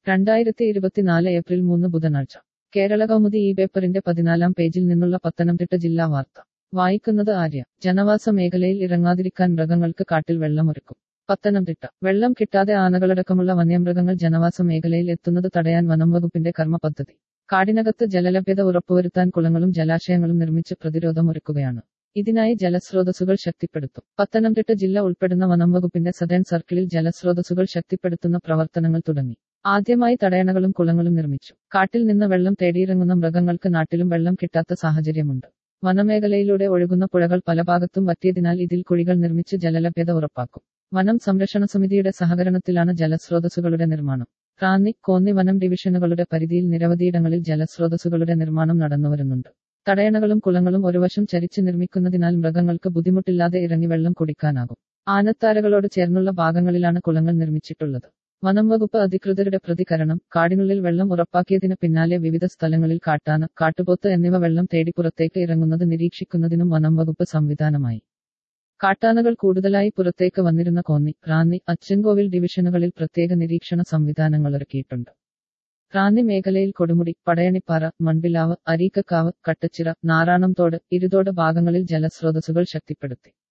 രണ്ടായിരത്തി ഇരുപത്തിനാല് ഏപ്രിൽ മൂന്ന് ബുധനാഴ്ച കേരള കൗമുദി ഈ പേപ്പറിന്റെ പതിനാലാം പേജിൽ നിന്നുള്ള പത്തനംതിട്ട ജില്ലാ വാർത്ത വായിക്കുന്നത് ആര്യ ജനവാസ മേഖലയിൽ ഇറങ്ങാതിരിക്കാൻ മൃഗങ്ങൾക്ക് കാട്ടിൽ വെള്ളമൊരുക്കും പത്തനംതിട്ട വെള്ളം കിട്ടാതെ ആനകളടക്കമുള്ള വന്യമൃഗങ്ങൾ ജനവാസ മേഖലയിൽ എത്തുന്നത് തടയാൻ വനം വകുപ്പിന്റെ കർമ്മ പദ്ധതി കാടിനകത്ത് ജലലഭ്യത ഉറപ്പുവരുത്താൻ കുളങ്ങളും ജലാശയങ്ങളും നിർമ്മിച്ച് പ്രതിരോധമൊരുക്കുകയാണ് ഇതിനായി ജലസ്രോതസ്സുകൾ ശക്തിപ്പെടുത്തും പത്തനംതിട്ട ജില്ല ഉൾപ്പെടുന്ന വനം വകുപ്പിന്റെ സദേൺ സർക്കിളിൽ ജലസ്രോതസ്സുകൾ ശക്തിപ്പെടുത്തുന്ന പ്രവർത്തനങ്ങൾ തുടങ്ങി ആദ്യമായി തടയണകളും കുളങ്ങളും നിർമ്മിച്ചു കാട്ടിൽ നിന്ന് വെള്ളം തേടിയിറങ്ങുന്ന മൃഗങ്ങൾക്ക് നാട്ടിലും വെള്ളം കിട്ടാത്ത സാഹചര്യമുണ്ട് വനമേഖലയിലൂടെ ഒഴുകുന്ന പുഴകൾ പല ഭാഗത്തും വറ്റിയതിനാൽ ഇതിൽ കുഴികൾ നിർമ്മിച്ച് ജലലഭ്യത ഉറപ്പാക്കും വനം സംരക്ഷണ സമിതിയുടെ സഹകരണത്തിലാണ് ജലസ്രോതസ്സുകളുടെ നിർമ്മാണം റാന്നി കോന്നി വനം ഡിവിഷനുകളുടെ പരിധിയിൽ നിരവധിയിടങ്ങളിൽ ജലസ്രോതസ്സുകളുടെ നിർമ്മാണം നടന്നുവരുന്നുണ്ട് തടയണകളും കുളങ്ങളും ഒരു വശം ചരിച്ച് നിർമ്മിക്കുന്നതിനാൽ മൃഗങ്ങൾക്ക് ബുദ്ധിമുട്ടില്ലാതെ ഇറങ്ങി വെള്ളം കുടിക്കാനാകും ആനത്താരകളോട് ചേർന്നുള്ള ഭാഗങ്ങളിലാണ് കുളങ്ങൾ നിർമ്മിച്ചിട്ടുള്ളത് വനം വകുപ്പ് അധികൃതരുടെ പ്രതികരണം കാടിനുള്ളിൽ വെള്ളം ഉറപ്പാക്കിയതിന് പിന്നാലെ വിവിധ സ്ഥലങ്ങളിൽ കാട്ടാന കാട്ടുപോത്ത് എന്നിവ വെള്ളം തേടി പുറത്തേക്ക് ഇറങ്ങുന്നത് നിരീക്ഷിക്കുന്നതിനും വനം വകുപ്പ് സംവിധാനമായി കാട്ടാനകൾ കൂടുതലായി പുറത്തേക്ക് വന്നിരുന്ന കോന്നി റാന്നി അച്ചൻകോവിൽ ഡിവിഷനുകളിൽ പ്രത്യേക നിരീക്ഷണ സംവിധാനങ്ങൾ ഒരുക്കിയിട്ടുണ്ട് റാന്നി മേഖലയിൽ കൊടുമുടി പടയണിപ്പാറ മൺപിലാവ് അരീക്കക്കാവ് കട്ടച്ചിറ നാറാണംതോട് ഇരുതോട് ഭാഗങ്ങളിൽ ജലസ്രോതസ്സുകൾ ശക്തിപ്പെടുത്തി